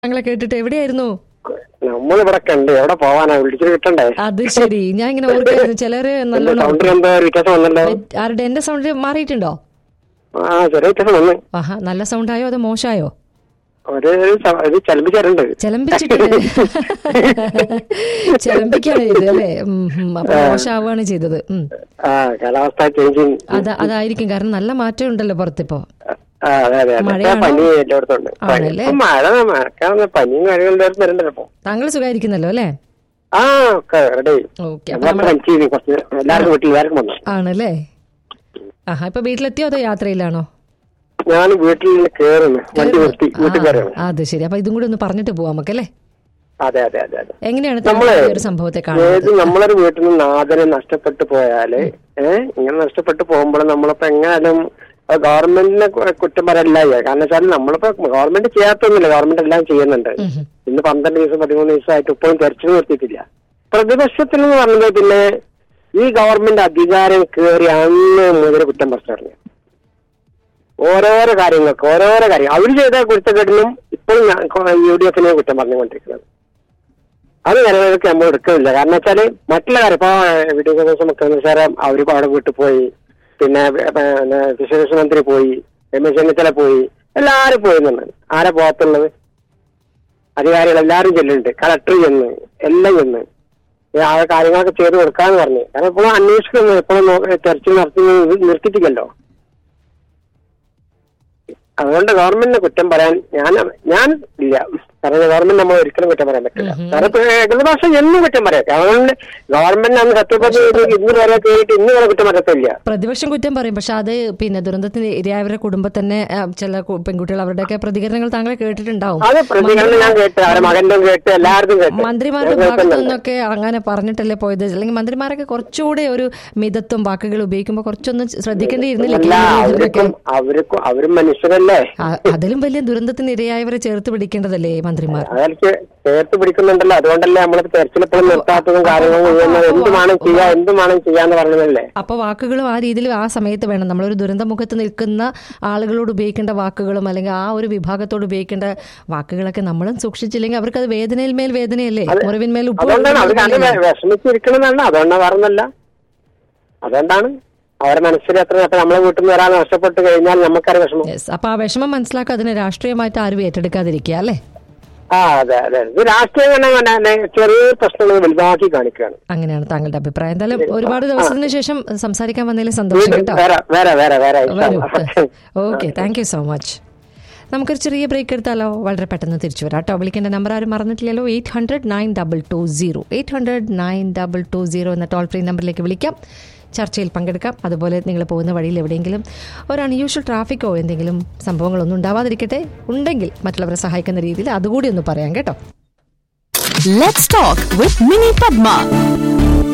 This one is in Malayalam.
താങ്കളെ കേട്ടിട്ട് എവിടെയായിരുന്നു നമ്മളിവിടെ കണ്ട് എവിടെ പോവാനാ വിളിച്ചിട്ട് കിട്ടണ്ടേ അത് ശരി ഞാൻ ഇങ്ങനെ ഓർക്കായിരുന്നു ചിലര് എന്റെ നല്ലോണം സൗണ്ടിൽ എന്തോ ഒരു വ്യത്യാസം വന്നല്ലോ ആരുടെ എന്റെ സൗണ്ട് മാറിയിട്ടുണ്ടോ ആ ചെറിയ വ്യത്യാസം വന്ന് ആഹാ നല്ല സൗണ്ട് ആയോ അതോ മോശമായോ ഒരു സ- ഒരു ചലമ്പിച്ചാറുണ്ട് ചെലമ്പിച്ചിട്ടുണ്ട് ചെലമ്പിക്കാണ് ചെയ്തത് അല്ലേ ഉം, ഉം. അപ്പൊ മോശമാവുകയാണ് ചെയ്തത് ഉം. ആ കാലാവസ്ഥ ചേഞ്ചിങ് അത് അതായിരിക്കും കാരണം നല്ല മാറ്റം ഉണ്ടല്ലോ പുറത്തിപ്പോ ആ അതെ അതെ അതെ മഴയാണോ? പനി എല്ലായിടത്തും ഉണ്ട് പനി. ആണല്ലേ? ഇപ്പൊ മഴ മഴക്കാവുന്ന പനിയും കാര്യങ്ങളും എല്ലായിടത്തും വരുന്നുണ്ടല്ലോ ഇപ്പൊ താങ്കൾ സുഖമായിരിക്കുന്നല്ലോ അല്ലേ ആ ഒക്കെ റെഡി ഓക്കെ അപ്പൊ നമ്മളൊക്കെ പനിച്ചു കഴിഞ്ഞു കുറച്ച് എല്ലാവർക്കും വീട്ടിൽ എല്ലാവർക്കും വന്നു ആണല്ലേ ആഹാ ഇപ്പൊ വീട്ടിലെത്തിയോ അതോ യാത്രയിലാണോ ഞാൻ വീട്ടിൽ നിന്ന് കേറുന്നു വണ്ടി നിർത്തി വീട്ടിൽ ആ, കയറുന്നു അത് ശരി അപ്പൊ ഇതും കൂടി ഒന്ന് പറഞ്ഞിട്ട് പോവാം നമുക്കല്ലേ അതെ അതെ അതെ അതെ എങ്ങനെയാണ് താങ്കൾ നമ്മളെ ഈ ഒരു സംഭവത്തെ കാണുന്നത് ഏത് നമ്മളൊരു വീട്ടിൽ നിന്ന് നാദനെ നഷ്ടപ്പെട്ടു പോയാല് ഏഹ് ഇങ്ങനെ നഷ്ടപ്പെട്ടു പോകുമ്പോൾ നമ്മളിപ്പോ എങ്ങനെയാലും ഗവൺമെന്റിനെ കു- കുറ്റം പറയല്ല ചെയ്യുക. കാരണം വെച്ചാൽ നമ്മളിപ്പോ ഗവൺമെന്റ് ചെയ്യാത്തൊന്നുമില്ല ഗവൺമെന്റ് എല്ലാം ചെയ്യുന്നുണ്ട് ഉം. ഇന്ന് പന്ത്രണ്ട് ദിവസം പതിമൂന്ന് ദിവസമായിട്ട് ഇപ്പോഴും തെരച്ചിൽ നിർത്തിയിട്ടില്ല പ്രതിപക്ഷത്തിൽ എന്ന് പറഞ്ഞത് പിന്നെ ഈ ഗവൺമെന്റ് അധികാരം കയറി അന്ന് മുതൽ കുറ്റം പറഞ്ഞു ഓരോരോ കാര്യങ്ങൾക്ക് ഓരോരോ കാര്യം അവർ ചെയ്ത കുറ്റക്കെട്ടിനും ഇപ്പോഴും യു ഡി എഫിനെ കുറ്റം പറഞ്ഞുകൊണ്ടിരിക്കുന്നത് അത് നിലനിൽക്ക് നമ്മൾ എടുക്കുന്നില്ല കാരണം വെച്ചാല് മറ്റുള്ള കാര്യം ഇപ്പൊ വിദ്യാഭ്യാസ മുഖ്യമന്ത്രി സാറ് അവര് അവിടെ വീട്ടിൽ പോയി പിന്നെ ഏ, പിന്നെ വിശേഷ മന്ത്രി പോയി രമേശ് ചെന്നിത്തല പോയി എല്ലാരും പോയിരുന്നുണ്ട് ആരാ പോകത്തുള്ളത് അധികാരികൾ എല്ലാവരും ചെല്ലുന്നുണ്ട് കളക്ടർ ചെന്ന് എല്ലാം ചെന്ന് ഈ ആ കാര്യങ്ങളൊക്കെ ചെയ്ത് കൊടുക്കാന്ന് പറഞ്ഞു കാരണം ഇപ്പോഴും അന്വേഷിക്കുന്നു ഇപ്പോഴും തെരച്ചിൽ നടത്തി നിർത്തിയിട്ടില്ലല്ലോ അതുകൊണ്ട് ഗവൺമെന്റിനെ കുറ്റം പറയാൻ ഞാൻ ഞാൻ ഇല്ല കാരണം ഗവൺമെന്റ് നമ്മൾ ഒരിക്കലും കുറ്റം പറയാൻ പറ്റില്ല കാരണം ഇപ്പൊ ഇടതുപക്ഷ എന്നും കുറ്റം പറയാം ഗവൺമെന്റ് ഗവൺമെന്റ് അന്ന് സത്യപ്രതി ചെയ്ത് ഇന്ന് വരെ കയറിയിട്ട് ഇന്ന് വരെ കുറ്റം പറയത്തില്ല പ്രതിപക്ഷം കുറ്റം പറയും പക്ഷെ അത് പിന്നെ ദുരന്തത്തിന് ഇരയായവരുടെ കുടുംബത്തന്നെ ആ, ചില കു- പെൺകുട്ടികൾ അവരുടെയൊക്കെ പ്രതികരണങ്ങൾ താങ്കൾ കേട്ടിട്ടുണ്ടാവും അത് പ്രതികരണം ഞാൻ കേട്ട് അവരെ മകന്റെ കേട്ട് എല്ലാവർക്കും കേട്ട് മന്ത്രിമാരുടെ ഞാൻ ഭാഗത്തു കേൾക്കുന്നുണ്ട്. നിന്നൊക്കെ അങ്ങനെ പറഞ്ഞിട്ടല്ലേ പോയത് അല്ലെങ്കിൽ മന്ത്രിമാരൊക്കെ കുറച്ചുകൂടെ ഒരു മിതത്വം വാക്കുകൾ ഉപയോഗിക്കുമ്പോൾ കുറച്ചൊന്നും ശ്രദ്ധിക്കേണ്ടിയിരുന്നില്ല അല്ല അവർക്കും അവർക്കും അവരും മനുഷ്യരല്ലേ ആ, അതിലും വലിയ ദുരന്തത്തിന് ഇരയായവരെ ചേർത്ത് പിടിക്കേണ്ടതല്ലേ ഈ മന്ത്രിമാർ അതൊക്കെ ചേർത്ത് പിടിക്കുന്നുണ്ടല്ലോ അതുകൊണ്ടല്ലേ നമ്മളിപ്പോ തെരച്ചിലെപ്പോഴും നിർത്താത്തതും കാര്യങ്ങളും ചെയ്യുന്നത് എന്തുമാണ് ചെയ്യാ എന്തുമാണ് ചെയ്യാന്ന് പറഞ്ഞതല്ലേ അപ്പൊ വാക്കുകളും ആ രീതിയിൽ ആ സമയത്ത് വേണം നമ്മളൊരു ദുരന്തമുഖത്ത് നിൽക്കുന്ന ആളുകളോട് ഉപയോഗിക്കേണ്ട വാക്കുകളും അല്ലെങ്കിൽ ആ ഒരു വിഭാഗത്തോട് ഉപയോഗിക്കേണ്ട വാക്കുകളൊക്കെ നമ്മളും സൂക്ഷിച്ചില്ലെങ്കിൽ അവർക്ക് അത് വേദനയിൽ മേൽ വേദനയല്ലേ മുറിവിന്മേൽ ഉപ്പ് അതുകൊണ്ടാണ് അവർ വെള്ളം കാരണം വിഷമിച്ചിരിക്കണമെന്നാണ് അതുകൊണ്ടാണ് പറഞ്ഞല്ല അതുകൊണ്ടാണ് അവരെ മനസ്സിൽ എത്ര അപ്പൊ നമ്മളെ വീട്ടിൽ നിന്ന് ഒരാൾ നഷ്ടപ്പെട്ട് കഴിഞ്ഞാൽ നമുക്കറിയാം വിഷമം Yes. അപ്പൊ ആ വിഷമം മനസ്സിലാക്കുക അതിനെ രാഷ്ട്രീയമായിട്ട് ആരും ഏറ്റെടുക്കാതിരിക്കുക അല്ലേ ആ അതെ അതെ ഇത് രാഷ്ട്രീയം തന്നെ ചെറിയ പ്രശ്നങ്ങൾ വലുതാക്കി കാണിക്കുകയാണ് അങ്ങനെയാണ് താങ്കളുടെ അഭിപ്രായം എന്തായാലും ഒരുപാട് ദിവസത്തിന് ശേഷം സംസാരിക്കാൻ വന്നതിൽ സന്തോഷം വീണ്ടും കേട്ടോ വേറെ വേറെ വേറെ വേറെ വരൂ ഇൻഷാ okay thank you so much നമുക്കൊരു ചെറിയ ബ്രേക്ക് എടുത്താലോ വളരെ പെട്ടെന്ന് തിരിച്ചു വരാം കേട്ടോ വിളിക്കേണ്ട നമ്പർ ആരും മറന്നിട്ടില്ലല്ലോ eight hundred nine double two zero eight hundred nine double two zero എന്ന ടോൾ ഫ്രീ നമ്പറിലേക്ക് വിളിക്കാം ചർച്ചയിൽ പങ്കെടുക്കാം അതുപോലെ നിങ്ങൾ പോകുന്ന വഴിയിൽ എവിടെയെങ്കിലും ഒരു അൺയൂഷ്വൽ ട്രാഫിക്കോ എന്തെങ്കിലും സംഭവങ്ങളൊന്നും ഉണ്ടാവാതിരിക്കട്ടെ ഉണ്ടെങ്കിൽ മറ്റുള്ളവരെ സഹായിക്കുന്ന രീതിയിൽ അതുകൂടി ഒന്ന് പറയാം കേട്ടോ Let's talk with Mini Padma.